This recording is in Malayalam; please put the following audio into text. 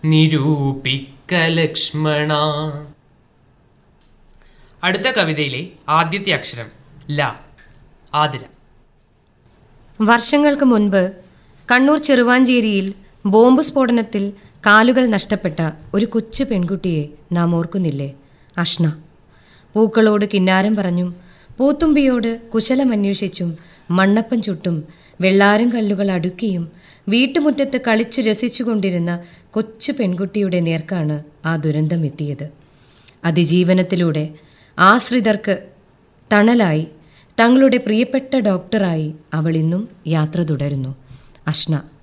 നിരൂപിക്ക ലക്ഷ്മണ അടുത്ത കവിതയിലെ ആദ്യത്തെ അക്ഷരം ല ആതിര വർഷങ്ങൾക്ക് മുൻപ് കണ്ണൂർ ചെറുവാഞ്ചേരിയിൽ ബോംബ് സ്ഫോടനത്തിൽ കാലുകൾ നഷ്ടപ്പെട്ട ഒരു കൊച്ചു പെൺകുട്ടിയെ നാം ഓർക്കുന്നില്ലേ അഷ്ന പൂക്കളോട് കിന്നാരം പറഞ്ഞും പൂത്തുമ്പിയോട് കുശലമന്വേഷിച്ചും മണ്ണപ്പം ചുട്ടും വെള്ളാരം കല്ലുകൾ അടുക്കിയും വീട്ടുമുറ്റത്ത് കളിച്ചു രസിച്ചുകൊണ്ടിരുന്ന കൊച്ചു പെൺകുട്ടിയുടെ നേർക്കാണ് ആ ദുരന്തം എത്തിയത് അതിജീവനത്തിലൂടെ ആശ്രിതർക്ക് തണലായി തങ്ങളുടെ പ്രിയപ്പെട്ട ഡോക്ടറായി അവൾ ഇന്നും യാത്ര തുടരുന്നു അഷ്ന